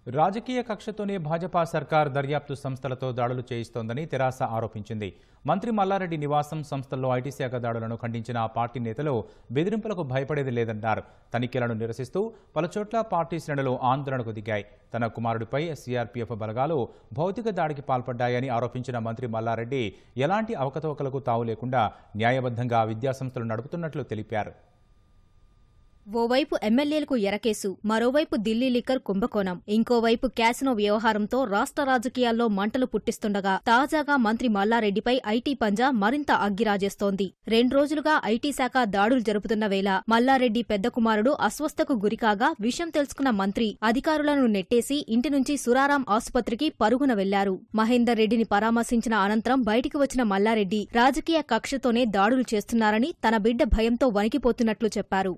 రాజకీయ కక్షతోనే భాజపా సర్కార్ దర్యాప్తు సంస్థలతో దాడులు చేయిస్తోందని తెరాస ఆరోపించింది మంత్రి మల్లారెడ్డి నివాసం సంస్థల్లో ఐటీ శాఖ దాడులను ఖండించిన ఆ పార్టీ నేతలు బెదిరింపులకు భయపడేది లేదన్నారు తనిఖీలను నిరసిస్తూ పలుచోట్ల పార్టీ శ్రేణులు ఆందోళనకు దిగాయి తన కుమారుడిపై సీఆర్పీఎఫ్ బలగాలు భౌతిక దాడికి పాల్పడ్డాయని ఆరోపించిన మంత్రి మల్లారెడ్డి ఎలాంటి అవకతవకలకు తావు లేకుండా న్యాయబద్ధంగా విద్యాసంస్థలు నడుపుతున్నట్లు తెలిపారు ఓవైపు ఎమ్మెల్యేలకు ఎరకేసు మరోవైపు ఢిల్లీ లిక్కర్ కుంభకోణం ఇంకోవైపు క్యాసినో వ్యవహారంతో రాష్ట్ర రాజకీయాల్లో మంటలు పుట్టిస్తుండగా తాజాగా మంత్రి మల్లారెడ్డిపై ఐటీ పంజా మరింత అగ్గిరాజేస్తోంది రెండు రోజులుగా ఐటీ శాఖ దాడులు జరుపుతున్న వేళ మల్లారెడ్డి పెద్ద కుమారుడు అస్వస్థకు గురికాగా విషయం తెలుసుకున్న మంత్రి అధికారులను నెట్టేసి ఇంటి నుంచి సురారాం ఆసుపత్రికి పరుగున వెళ్లారు మహేందర్ రెడ్డిని పరామర్శించిన అనంతరం బయటికి వచ్చిన మల్లారెడ్డి రాజకీయ కక్షతోనే దాడులు చేస్తున్నారని తన బిడ్డ భయంతో వణికిపోతున్నట్లు చెప్పారు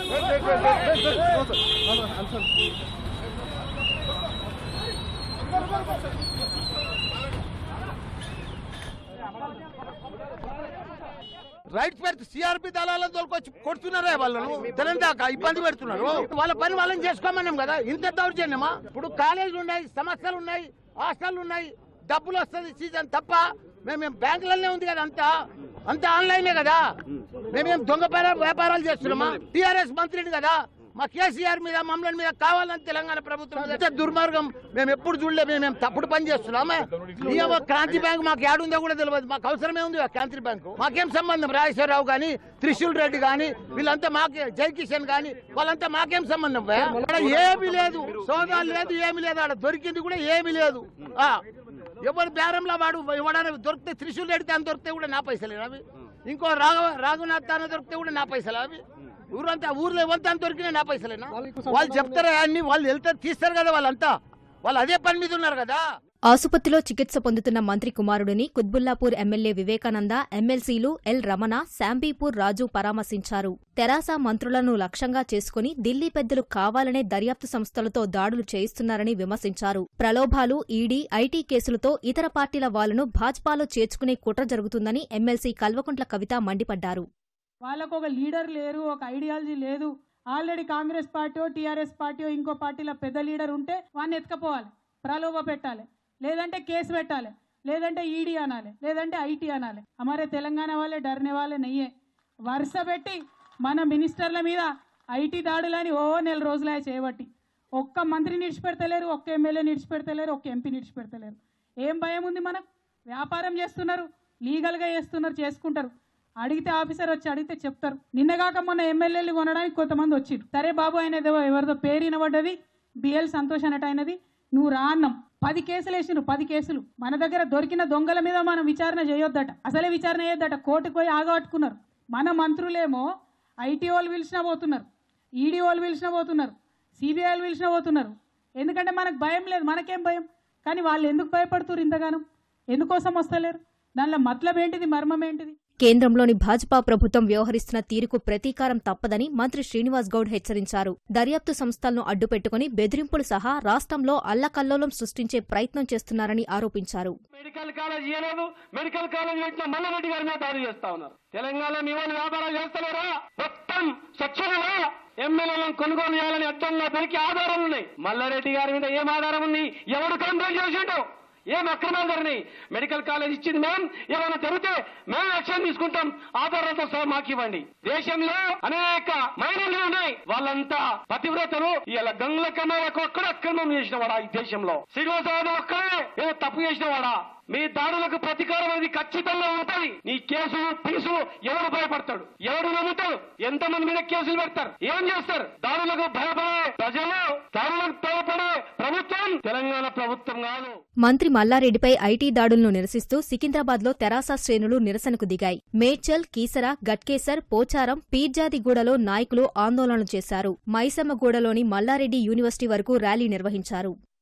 రైట్స్ పెడితే సిఆర్పి దళాలను తోలుకొచ్చి కొడుతున్నారే వాళ్ళను తెలంగాణ ఇబ్బంది పెడుతున్నారు వాళ్ళ పని వాళ్ళని చేసుకోమన్నాం కదా ఇంత దౌర్జన్యమా ఇప్పుడు కాలేజీలు ఉన్నాయి సమస్యలు ఉన్నాయి హాస్టల్ ఉన్నాయి డబ్బులు వస్తుంది సీజన్ తప్ప మేమేం బ్యాంకులనే ఉంది కదా అంతా అంతా ఆన్లైనే కదా మేమేం దొంగ వ్యాపార- వ్యాపారాలు చేస్తున్నామా టిఆర్ఎస్ మంత్రిని కదా మా కేసీఆర్ మీద మమ్మల్ని మీద కావాలని తెలంగాణ ప్రభుత్వం ఇంత దుర్మార్గం మేము ఎప్పుడు చూడలే మేము తప్పుడు పని చేస్తున్నామా ఇయ్యవ క్రాంతి బ్యాంక్ మాకు ఏడుందో కూడా తెలియదు మాకు అవసరమే ఉంది ఆ క్రాంతి బ్యాంకు మాకేం సంబంధం రాజేశ్వరరావు గాని త్రిశూల్ రెడ్డి గాని వీళ్ళంతా మాకే జయకిషన్ గాని వాళ్ళంతా మాకేం సంబంధం బే? ఆడ ఏమీ లేదు సోదా లేదు ఏమీ లేదు ఆడ దొరికింది కూడా ఏమీ లేదు ఆ ఎవరు బేరంలో వాడు ఇవ్వడానికి దొరికితే త్రిశూల్ రెడ్డి తాను దొరికితే కూడా నా పైసలే అవి ఇంకో రాఘవ రాఘునాథ్ తాను దొరికితే కూడా నా పైసలు అవి ఊరంతా ఊర్లో ఇవ్వంతా దొరికినా నా పైసలేనా వాళ్ళు చెప్తారా అన్ని వాళ్ళు వెళ్తారు తీస్తారు కదా వాళ్ళంతా వాళ్ళు అదే పని మీద ఉన్నారు కదా ఆసుపత్రిలో చికిత్స పొందుతున్న మంత్రి కుమారుడిని కుత్బుల్లాపూర్ ఎమ్మెల్యే వివేకానంద ఎమ్మెల్సీలు ఎల్ రమణ శాంబీపూర్ రాజు పరామర్శించారు తెరాస మంత్రులను లక్ష్యంగా చేసుకుని ఢిల్లీ పెద్దలు కావాలనే దర్యాప్తు సంస్థలతో దాడులు చేయిస్తున్నారని విమర్శించారు ప్రలోభాలు ఈడీ ఐటీ కేసులతో ఇతర పార్టీల వాళ్లను భాజపాలో చేర్చుకునే కుట్ర జరుగుతుందని ఎమ్మెల్సీ కల్వకుంట్ల కవిత మండిపడ్డారు వాళ్ళకు ఒక లీడర్ లేరు ఒక ఐడియాలజీ లేదు already Congress party TRS party ఇంకో పార్టీలో పెద్ద లీడర్ ఉంటే వాడిని ఎత్తుకపోవాలి ప్రలోభ పెట్టాలి లేదంటే కేసు పెట్టాలి లేదంటే ఈడీ అనాలి లేదంటే ఐటీ అనాలి అమరే తెలంగాణ వాళ్ళే డర్నే వాళ్ళే నెయ్యే వరుస పెట్టి మన మినిస్టర్ల మీద ఐటీ దాడులని ఓ నెల రోజులే చేయబట్టి ఒక్క మంత్రిని నిడిచిపెడతలేరు ఒక్క ఎమ్మెల్యే నిడిచిపెడతలేరు ఒక్క ఎంపీ నిడిచిపెడతలేరు ఏం భయం ఉంది మనకు వ్యాపారం చేస్తున్నారు లీగల్గా చేస్తున్నారు చేసుకుంటారు అడిగితే ఆఫీసర్ వచ్చి అడిగితే చెప్తారు నిన్నగాక మొన్న ఎమ్మెల్యేలు కొనడానికి కొంతమంది వచ్చిరు సరే బాబు ఆయన ఏదో ఎవరిదో పేరు వినబడ్డది బిఎల్ సంతోష్ అన్నట్టు అయినది నువ్వు రా అన్నం పది కేసులు వేసిండ్రు పది కేసులు మన దగ్గర దొరికిన దొంగల మీద మనం విచారణ చేయొద్దట అసలే విచారణ చేయొద్దట కోర్టుకు పోయి ఆగబట్టుకున్నారు మన మంత్రులేమో ఐటీ వాళ్ళు పిలిచినా పోతున్నారు ఈడీ వాళ్ళు పిలిచినా పోతున్నారు సిబిఐ వాళ్ళు పిలిచినా పోతున్నారు ఎందుకంటే మనకు భయం లేదు మనకేం భయం కానీ వాళ్ళు ఎందుకు భయపడుతున్నారు ఇంతగానం ఎందుకోసం వస్తలేరు దానిలో మతలబ్ ఏంటిది మర్మం ఏంటిది కేంద్రంలోని భాజపా ప్రభుత్వం వ్యవహరిస్తున్న తీరుకు ప్రతీకారం తప్పదని మంత్రి శ్రీనివాస్ గౌడ్ హెచ్చరించారు దర్యాప్తు సంస్థలను అడ్డుపెట్టుకుని బెదిరింపులు సహా రాష్ట్రంలో అల్లకల్లోలం సృష్టించే ప్రయత్నం చేస్తున్నారని ఆరోపించారు మెడికల్ కాలేజ్ ఇవ్వలేదు మెడికల్ కాలేజ్ పెట్టిన మల్లారెడ్డి గారి మీద దాడి చేస్తా ఉన్నారు తెలంగాణ మీ వాళ్ళు వ్యాపారాలు చేస్తలేరా మొత్తం స్వచ్ఛంగా ఎమ్మెల్యేలను కొనుగోలు చేయాలని అడ్డంగా దొరికి ఆధారాలు ఉన్నాయి మల్లారెడ్డి గారి మీద ఏం ఆధారం ఉంది ఎవడు కంట్రోల్ చేసిండు ఏం అక్రమాలు జరిగినాయి మెడికల్ కాలేజ్ ఇచ్చింది మేం ఏమైనా జరిగితే మేము యాక్షన్ తీసుకుంటాం ఆధారాలతో సహా మాకు ఇవ్వండి దేశంలో అనేక మైనర్లు ఉన్నాయి వాళ్ళంతా పతివ్రతలు ఇలా గంగుల కన్నయ్యకు ఒక్కడ అక్రమం చేసిన వాడా ఈ దేశంలో శ్రీనివాసరావు ఒక్కడే ఏదో తప్పు చేసిన వాడా మీ దాడులకు ప్రతీకారం అనేది ఖచ్చితంగా ఉంటది నీ కేసులు పీసులు ఎవరు భయపడతాడు ఎవరు నమ్ముతాడు ఎంత మంది మీద కేసులు పెడతారు ఏం చేస్తారు దాడులకు భయపడే ప్రజలు దాడులకు భయపడే ప్రభుత్వం తెలంగాణ ప్రభుత్వం కాదు మంత్రి మల్లారెడ్డిపై ఐటీ దాడులను నిరసిస్తూ సికింద్రాబాద్లో తెరాస శ్రేణులు నిరసనకు దిగాయి మేడ్చల్ కీసర గట్కేసర్ పోచారం పీర్జాదిగూడలో నాయకులు ఆందోళన చేశారు మైసమ్మగూడలోని మల్లారెడ్డి యూనివర్సిటీ వరకు ర్యాలీ నిర్వహించారు